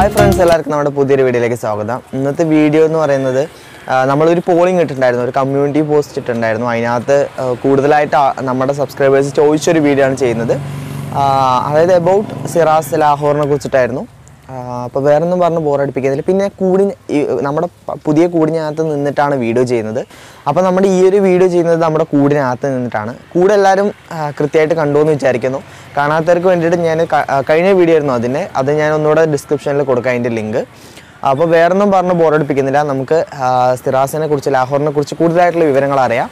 hi friends എല്ലാവർക്കും നമ്മുടെ പുതിയൊരു വീഡിയോയിലേക്ക് സ്വാഗതം ഇന്നത്തെ വീഡിയോ എന്ന് പറയുന്നത് ആ, നമ്മളൊരു പോളിംഗ് ഇട്ടിട്ടുണ്ടായിരുന്നു ഒരു കമ്മ്യൂണിറ്റി പോസ്റ്റ് ഇട്ടിട്ടുണ്ടായിരുന്നു അതിനകത്ത് ആ, കൂടുതലായിട്ട് ആ- നമ്മുടെ സബ്സ്ക്രൈബേഴ്സ് ചോദിച്ചൊരു വീഡിയോ ആണ് ചെയ്യുന്നത് ആ, അതായത് എബൌട്ട് സിറാസ് ലാഹോറിനെ കുറിച്ചിട്ടായിരുന്നു അപ്പോൾ വേറെ ഒന്നും പറഞ്ഞ് ബോറടിപ്പിക്കുന്നില്ല പിന്നെ കൂടി ഈ നമ്മുടെ പ- പുതിയ കൂടിനകത്ത് നിന്നിട്ടാണ് വീഡിയോ ചെയ്യുന്നത് അപ്പോൾ നമ്മുടെ ഈ ഒരു വീഡിയോ ചെയ്യുന്നത് നമ്മുടെ കൂടിനകത്ത് നിന്നിട്ടാണ് കൂടെ എല്ലാവരും ആ, കൃത്യമായിട്ട് കണ്ടു എന്ന് വിചാരിക്കുന്നു കാണാത്തവർക്ക് വേണ്ടിയിട്ട് ഞാൻ ക- ആ, കഴിഞ്ഞ വീഡിയോ ആയിരുന്നു അതിൻ്റെ അത് ഞാൻ ഒന്നുകൂടെ ഡിസ്ക്രിപ്ഷനിൽ കൊടുക്കാം അതിൻ്റെ ലിങ്ക് അപ്പോൾ വേറൊന്നും പറഞ്ഞ് ബോറടിപ്പിക്കുന്നില്ല നമുക്ക് ആ, സിറാസിനെ കുറിച്ച് ലാഹോറിനെ കുറിച്ച് കൂടുതലായിട്ടുള്ള വിവരങ്ങൾ അറിയാം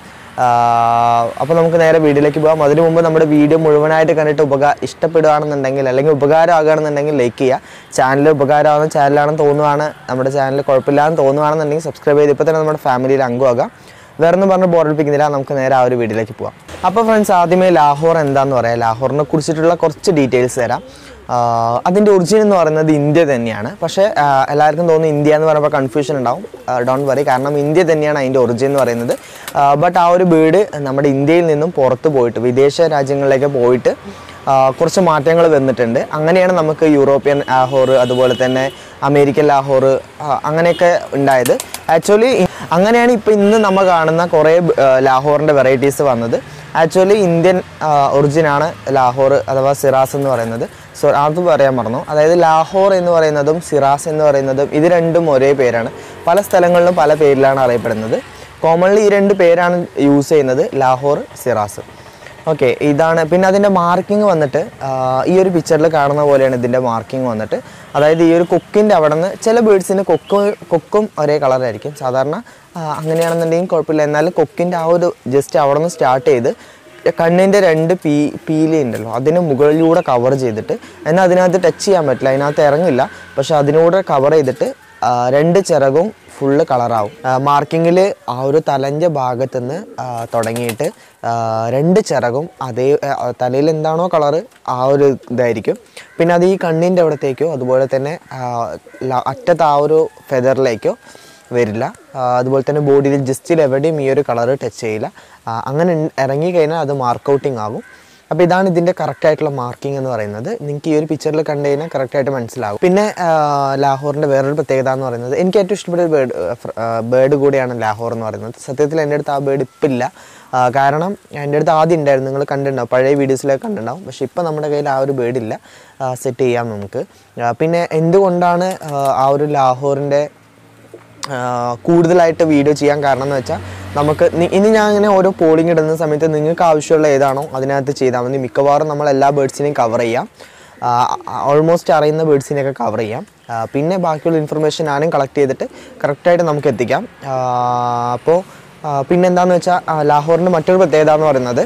അപ്പോൾ നമുക്ക് നേരെ വീഡിയോയിലേക്ക് പോകാം അതിനു മുമ്പ് നമ്മുടെ വീഡിയോ മുഴുവനായിട്ട് കണ്ടിട്ട് ഉപകാര ഇഷ്ടപ്പെടുകയാണെന്നുണ്ടെങ്കിൽ അല്ലെങ്കിൽ ഉപകാരമാകുകയാണെന്നുണ്ടെങ്കിൽ ലൈക്ക് ചെയ്യുക ചാനൽ ഉപകാരമാകുന്ന ചാനലാണെന്ന് തോന്നുവാണ് നമ്മുടെ ചാനൽ കുഴപ്പമില്ലാന്ന് തോന്നുവാണെന്നുണ്ടെങ്കിൽ സബ്സ്ക്രൈബ് ചെയ്ത് ഇപ്പോൾ തന്നെ നമ്മുടെ ഫാമിലിയിൽ അംഗമാകാം വേറെ ഒന്നും പറഞ്ഞ് ബോറടിപ്പിക്കുന്നില്ല നമുക്ക് നേരെ ആ ഒരു വീഡിയോയിലേക്ക് പോകാം അപ്പോൾ ഫ്രണ്ട്സ് ആദ്യമേ ലാഹോർ എന്താന്ന് പറയാം ലാഹോറിനെ കുറിച്ചിട്ടുള്ള കുറച്ച് ഡീറ്റെയിൽസ് തരാം ആഹ് അതിൻ്റെ ഒറിജിൻ എന്ന് പറയുന്നത് ഇന്ത്യ തന്നെയാണ് പക്ഷേ ആഹ് എല്ലാവർക്കും തോന്നുന്നു ഇന്ത്യ എന്ന് പറയുമ്പോൾ കൺഫ്യൂഷൻ ഉണ്ടാവും ഡോൺ വറി കാരണം ഇന്ത്യ തന്നെയാണ് അതിൻ്റെ ഒറിജിൻ എന്ന് പറയുന്നത് ബട്ട് ആ ഒരു ബേഡ് നമ്മുടെ ഇന്ത്യയിൽ നിന്നും പുറത്ത് പോയിട്ട് വിദേശ രാജ്യങ്ങളിലേക്ക് പോയിട്ട് ആ, കുറച്ച് മാറ്റങ്ങൾ വന്നിട്ടുണ്ട് അങ്ങനെയാണ് നമുക്ക് യൂറോപ്യൻ ലാഹോർ അതുപോലെ തന്നെ അമേരിക്കൻ ലാഹോർ ആ, അങ്ങനെയൊക്കെ ഉണ്ടായത് ആക്ച്വലി അങ്ങനെയാണ് ഇപ്പോൾ ഇന്ന് നമ്മൾ കാണുന്ന കുറേ ലാഹോറിൻ്റെ വെറൈറ്റീസ് വന്നത് ആക്ച്വലി ഇന്ത്യൻ ഒറിജിനാണ് ലാഹോർ അഥവാ സിറാസ് എന്ന് പറയുന്നത് സോ അത് പറയാൻ മറന്നു അതായത് ലാഹോർ എന്ന് പറയുന്നതും സിറാസ് എന്ന് പറയുന്നതും ഇത് രണ്ടും ഒരേ പേരാണ് പല സ്ഥലങ്ങളിലും പല പേരിലാണ് അറിയപ്പെടുന്നത് കോമൺലി ഈ രണ്ട് പേരാണ് യൂസ് ചെയ്യുന്നത് ലാഹോർ സിറാസ് ഓക്കെ ഇതാണ് പിന്നെ അതിൻ്റെ മാർക്കിംഗ് വന്നിട്ട് ആ, ഈ ഒരു പിക്ചറിൽ കാണുന്ന പോലെയാണ് ഇതിൻ്റെ മാർക്കിംഗ് വന്നിട്ട് അതായത് ഈ ഒരു കൊക്കിൻ്റെ അവിടെ നിന്ന് ചില ബേഡ്സിന് കൊക്കും കൊക്കും ഒരേ കളറായിരിക്കും സാധാരണ ആ, അങ്ങനെയാണെന്നുണ്ടെങ്കിൽ കുഴപ്പമില്ല എന്നാലും കൊക്കിൻ്റെ ആ ഒരു ജസ്റ്റ് അവിടെ നിന്ന് സ്റ്റാർട്ട് ചെയ്ത് കണ്ണിൻ്റെ രണ്ട് പീ പീലി ഉണ്ടല്ലോ അതിന് മുകളിലൂടെ കവർ ചെയ്തിട്ട് എന്നാൽ അതിനകത്ത് ടച്ച് ചെയ്യാൻ പറ്റില്ല അതിനകത്ത് ഇറങ്ങില്ല പക്ഷെ അതിനൂടെ കവർ ചെയ്തിട്ട് ആ, രണ്ട് ചിറകും ഫുള്ള് കളറാവും മാർക്കിങ്ങിൽ ആ ഒരു തലഞ്ച ഭാഗത്ത് നിന്ന് തുടങ്ങിയിട്ട് ആ, രണ്ട് ചിറകും അതേ ആ, തലയിൽ എന്താണോ കളറ് ആ ഒരു ഇതായിരിക്കും പിന്നെ അത് ഈ കണ്ണിൻ്റെ അവിടത്തേക്കോ അതുപോലെ തന്നെ ആ, ല- അറ്റത്ത് ആ ഒരു ഫെദറിലേക്കോ വരില്ല ആ, അതുപോലെ തന്നെ ബോഡിയിൽ ജസ്റ്റിൽ എവിടെയും ഈ ഒരു കളറ് ടച്ച് ചെയ്യില്ല ആ, അങ്ങനെ ഇൺ- ഇറങ്ങിക്കഴിഞ്ഞാൽ അത് മാർക്കൗട്ടിങ് ആകും അപ്പോൾ ഇതാണ് ഇതിൻ്റെ കറക്റ്റ് ആയിട്ടുള്ള മാർക്കിംഗ് എന്ന് പറയുന്നത് നിങ്ങൾക്ക് ഈ ഒരു പിക്ചറിൽ കണ്ടു കഴിഞ്ഞാൽ കറക്റ്റായിട്ട് മനസ്സിലാകും പിന്നെ ആ, ലാഹോറിൻ്റെ വേറൊരു പ്രത്യേകത എന്ന് പറയുന്നത് എനിക്ക് ഏറ്റവും ഇഷ്ടപ്പെട്ട ഒരു ബേർഡ് ബേർഡ് കൂടിയാണ് ലാഹോർ എന്ന് പറയുന്നത് സത്യത്തിൽ എൻ്റെ അടുത്ത് ആ ബേർഡ് ഇപ്പം ഇല്ല ആ, കാരണം എൻ്റെ അടുത്ത് ആദ്യം ഉണ്ടായിരുന്നു നിങ്ങൾ കണ്ടിട്ടുണ്ടാവും പഴയ വീഡിയോസിലൊക്കെ കണ്ടിട്ടുണ്ടാവും പക്ഷേ ഇപ്പം നമ്മുടെ കയ്യിൽ ആ ഒരു ബേർഡ് ഇല്ല സെറ്റ് ചെയ്യാം നമുക്ക് ആ, പിന്നെ എന്തുകൊണ്ടാണ് ആ, ആ ഒരു ലാഹോറിൻ്റെ ആഹ് കൂടുതലായിട്ട് വീഡിയോ ചെയ്യാൻ കാരണം എന്ന് വെച്ചാൽ നമുക്ക് നി- ഇനി ഞാൻ ഇങ്ങനെ ഓരോ പോളിംഗ് ഇടുന്ന സമയത്ത് നിങ്ങൾക്ക് ആവശ്യമുള്ള ഏതാണോ അതിനകത്ത് ചെയ്താൽ മതി മിക്കവാറും നമ്മൾ എല്ലാ ബേഡ്സിനെയും കവർ ചെയ്യാം ഓൾമോസ്റ്റ് അറിയുന്ന ബേഡ്സിനെയൊക്കെ കവർ ചെയ്യാം ആഹ് പിന്നെ ബാക്കിയുള്ള ഇൻഫർമേഷൻ ഞാനും കളക്ട് ചെയ്തിട്ട് കറക്റ്റായിട്ട് നമുക്ക് എത്തിക്കാം അപ്പോൾ പിന്നെന്താണെന്ന് വെച്ചാൽ ലാഹോറിൻ്റെ മറ്റൊരു പ്രത്യേകത എന്ന് പറയുന്നത്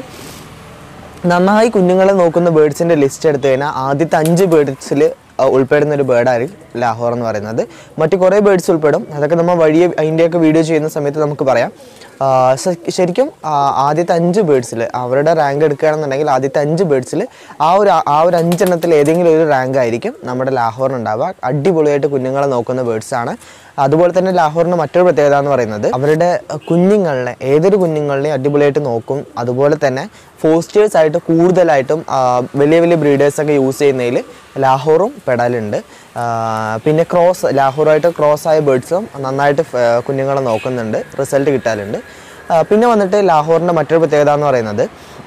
നന്നായി കുഞ്ഞുങ്ങളെ നോക്കുന്ന ബേഡ്സിൻ്റെ ലിസ്റ്റ് എടുത്തു കഴിഞ്ഞാൽ ആദ്യത്തെ അഞ്ച് ബേഡ്സിൽ ഉൾപ്പെടുന്ന ഒരു ബേർഡായിരിക്കും ലാഹോർ എന്ന് പറയുന്നത് മറ്റു കുറേ ബേഡ്സ് ഉൾപ്പെടും അതൊക്കെ നമ്മൾ വഴിയെ അതിൻ്റെയൊക്കെ വീഡിയോ ചെയ്യുന്ന സമയത്ത് നമുക്ക് പറയാം ആ, ശ- ശരിക്കും ആ, ആദ്യത്തെ അഞ്ച് ബേഡ്സിൽ അവരുടെ റാങ്ക് എടുക്കുകയാണെന്നുണ്ടെങ്കിൽ ആദ്യത്തെ അഞ്ച് ബേഡ്സിൽ ആ ഒരു ആ ഒരു അഞ്ചെണ്ണത്തിൽ ഏതെങ്കിലും ഒരു റാങ്ക് ആയിരിക്കും നമ്മുടെ ലാഹോറിന് ഉണ്ടാവുക അടിപൊളിയായിട്ട് കുഞ്ഞുങ്ങളെ നോക്കുന്ന ബേഡ്സ് ആണ് അതുപോലെ തന്നെ ലാഹോറിന് മറ്റൊരു പ്രത്യേകത എന്ന് പറയുന്നത് അവരുടെ കുഞ്ഞുങ്ങളെ ഏതൊരു കുഞ്ഞുങ്ങളെയും അടിപൊളിയായിട്ട് നോക്കും അതുപോലെ തന്നെ ഫോസ്റ്റേഴ്സ് ആയിട്ട് കൂടുതലായിട്ടും ആ, വലിയ വലിയ ബ്രീഡേഴ്സൊക്കെ യൂസ് ചെയ്യുന്നതിൽ ലാഹോറും പെടലുണ്ട് ആ, പിന്നെ ക്രോസ് ലാഹോറുമായിട്ട് ക്രോസ് ആയ ബേഡ്സും നന്നായിട്ട് ഫ- കുഞ്ഞുങ്ങളെ നോക്കുന്നുണ്ട് റിസൾട്ട് കിട്ടാറുണ്ട് ആ, പിന്നെ വന്നിട്ട് ലാഹോറിൻ്റെ മറ്റൊരു പ്രത്യേകത എന്ന് പറയുന്നത്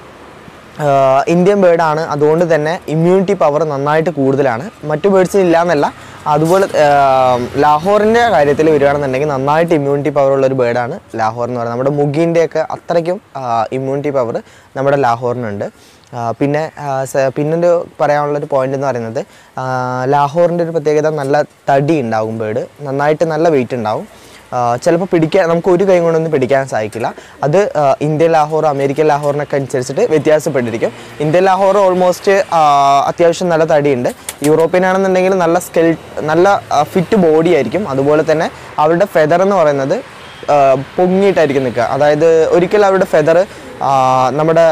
ആഹ് ഇന്ത്യൻ ബേർഡാണ് അതുകൊണ്ട് തന്നെ ഇമ്മ്യൂണിറ്റി പവർ നന്നായിട്ട് കൂടുതലാണ് മറ്റു ബേർഡ്സിന് ഇല്ല എന്നല്ല അതുപോലെ ആഹ് ലാഹോറിൻ്റെ കാര്യത്തിൽ വരികയാണെന്നുണ്ടെങ്കിൽ നന്നായിട്ട് ഇമ്മ്യൂണിറ്റി പവർ ഉള്ള ഒരു ബേർഡാണ് ലാഹോർ എന്ന് പറയുന്നത് നമ്മുടെ മുഗീൻ്റെയൊക്കെ അത്രയ്ക്കും ഇമ്മ്യൂണിറ്റി പവർ നമ്മുടെ ലാഹോറിനുണ്ട് ആഹ് പിന്നെ ആഹ് സ- പിന്നൊരു പറയാനുള്ളൊരു പോയിന്റ് എന്ന് പറയുന്നത് ലാഹോറിൻ്റെ ഒരു പ്രത്യേകത നല്ല തടി ഉണ്ടാകും ബേർഡ് നന്നായിട്ട് നല്ല വെയിറ്റ് ഉണ്ടാവും ചിലപ്പോൾ പിടിക്കാൻ നമുക്ക് ഒരു കൈ കൊണ്ടൊന്നും പിടിക്കാൻ സാധിക്കില്ല അത് ആ, ഇന്ത്യൻ ലാഹോർ അമേരിക്കൻ ലാഹോറിനൊക്കെ അനുസരിച്ചിട്ട് വ്യത്യാസപ്പെട്ടിരിക്കും ഇന്ത്യൻ ലാഹോർ ഓൾമോസ്റ്റ് അത്യാവശ്യം നല്ല തടിയുണ്ട് യൂറോപ്യൻ ആണെന്നുണ്ടെങ്കിൽ നല്ല സ്കെൽ നല്ല ഫിറ്റ് ബോഡി ആയിരിക്കും അതുപോലെ തന്നെ അവരുടെ ഫെദർ എന്ന് പറയുന്നത് ആ, പൊങ്ങിയിട്ടായിരിക്കും നിൽക്കുക അതായത് ഒരിക്കലും അവരുടെ ഫെദർ നമ്മുടെ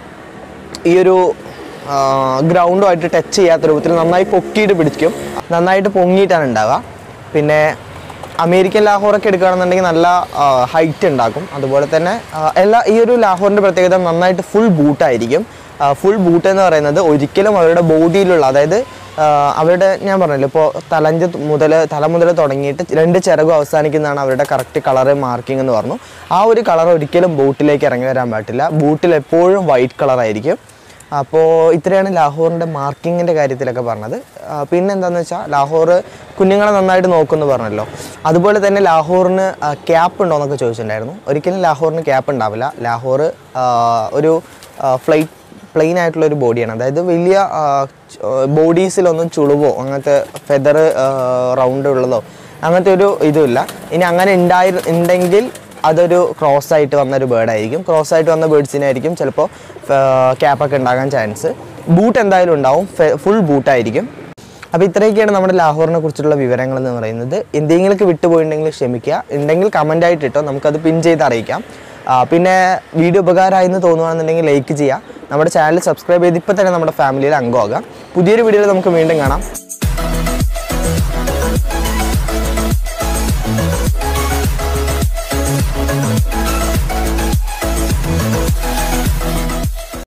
ഈ ഒരു ഗ്രൗണ്ടുമായിട്ട് ടച്ച് ചെയ്യാത്ത രൂപത്തിൽ നന്നായി പൊക്കിയിട്ട് പിടിക്കും നന്നായിട്ട് പൊങ്ങിയിട്ടാണ് ഉണ്ടാവുക പിന്നെ അമേരിക്കൻ ലാഹോറൊക്കെ എടുക്കുകയാണെന്നുണ്ടെങ്കിൽ നല്ല ഹൈറ്റ് ഉണ്ടാക്കും അതുപോലെ തന്നെ ആ, എല്ലാ ഈ ഒരു ലാഹോറിൻ്റെ പ്രത്യേകത നന്നായിട്ട് ഫുൾ ബൂട്ടായിരിക്കും ഫുൾ ബൂട്ട് എന്ന് പറയുന്നത് ഒരിക്കലും അവരുടെ ബോഡിയിലുള്ള അതായത് ആ, അവരുടെ ഞാൻ പറഞ്ഞല്ലോ ഇപ്പോൾ തലഞ്ച് മുതൽ തല മുതൽ തുടങ്ങിയിട്ട് രണ്ട് ചിറകും അവസാനിക്കുന്നതാണ് അവരുടെ കറക്റ്റ് കളറ് മാർക്കിംഗ് എന്ന് പറഞ്ഞു ആ ഒരു കളർ ഒരിക്കലും ബൂട്ടിലേക്ക് ഇറങ്ങി വരാൻ പറ്റില്ല ബൂട്ടിൽ എപ്പോഴും വൈറ്റ് കളറായിരിക്കും അപ്പോൾ ഇത്രയാണ് ലാഹോറിൻ്റെ മാർക്കിങ്ങിൻ്റെ കാര്യത്തിലൊക്കെ പറഞ്ഞത് ആ, പിന്നെ എന്താണെന്ന് വെച്ചാൽ ലാഹോർ കുഞ്ഞുങ്ങളെ നന്നായിട്ട് നോക്കുമെന്ന് പറഞ്ഞല്ലോ അതുപോലെ തന്നെ ലാഹോറിന് ക്യാപ്പ് ഉണ്ടോ എന്നൊക്കെ ചോദിച്ചിട്ടുണ്ടായിരുന്നു ഒരിക്കലും ലാഹോറിന് ക്യാപ്പ് ഉണ്ടാവില്ല ലാഹോർ ആ, ഒരു ഫ്ലൈറ്റ് പ്ലെയിൻ ആയിട്ടുള്ള ഒരു ബോഡിയാണ് അതായത് വലിയ ബോഡീസിലൊന്നും ചുളിവോ അങ്ങനത്തെ ഫെദർ റൗണ്ട് ഉള്ളതോ അങ്ങനത്തെ ഒരു ഇതുമില്ല ഇനി അങ്ങനെ ഉണ്ടായി ഉണ്ടെങ്കിൽ അതൊരു ക്രോസ് ആയിട്ട് വന്ന ഒരു ബേർഡായിരിക്കും ക്രോസ് ആയിട്ട് വന്ന ബേർഡ്സിനായിരിക്കും ചിലപ്പോൾ ക്യാപ്പൊക്കെ ഉണ്ടാകാൻ ചാൻസ് ബൂട്ട് എന്തായാലും ഉണ്ടാവും ഫുൾ ബൂട്ടായിരിക്കും അപ്പോൾ ഇത്രയൊക്കെയാണ് നമ്മുടെ ലാഹോറിനെ കുറിച്ചുള്ള വിവരങ്ങൾ എന്ന് പറയുന്നത് എന്തെങ്കിലുമൊക്കെ വിട്ടുപോയിട്ടുണ്ടെങ്കിൽ ക്ഷമിക്കുക ഉണ്ടെങ്കിൽ കമൻ്റ് ആയിട്ട് ഇട്ടോ നമുക്കത് പിൻ ചെയ്ത് അറിയിക്കാം ആ, പിന്നെ വീഡിയോ ഉപകാരമായി എന്ന് തോന്നുകയാണെന്നുണ്ടെങ്കിൽ ലൈക്ക് ചെയ്യുക നമ്മുടെ ചാനൽ സബ്സ്ക്രൈബ് ചെയ്ത് ഇപ്പോൾ തന്നെ നമ്മുടെ ഫാമിലിയിൽ അംഗമാകാം പുതിയൊരു വീഡിയോയിൽ നമുക്ക് വീണ്ടും കാണാം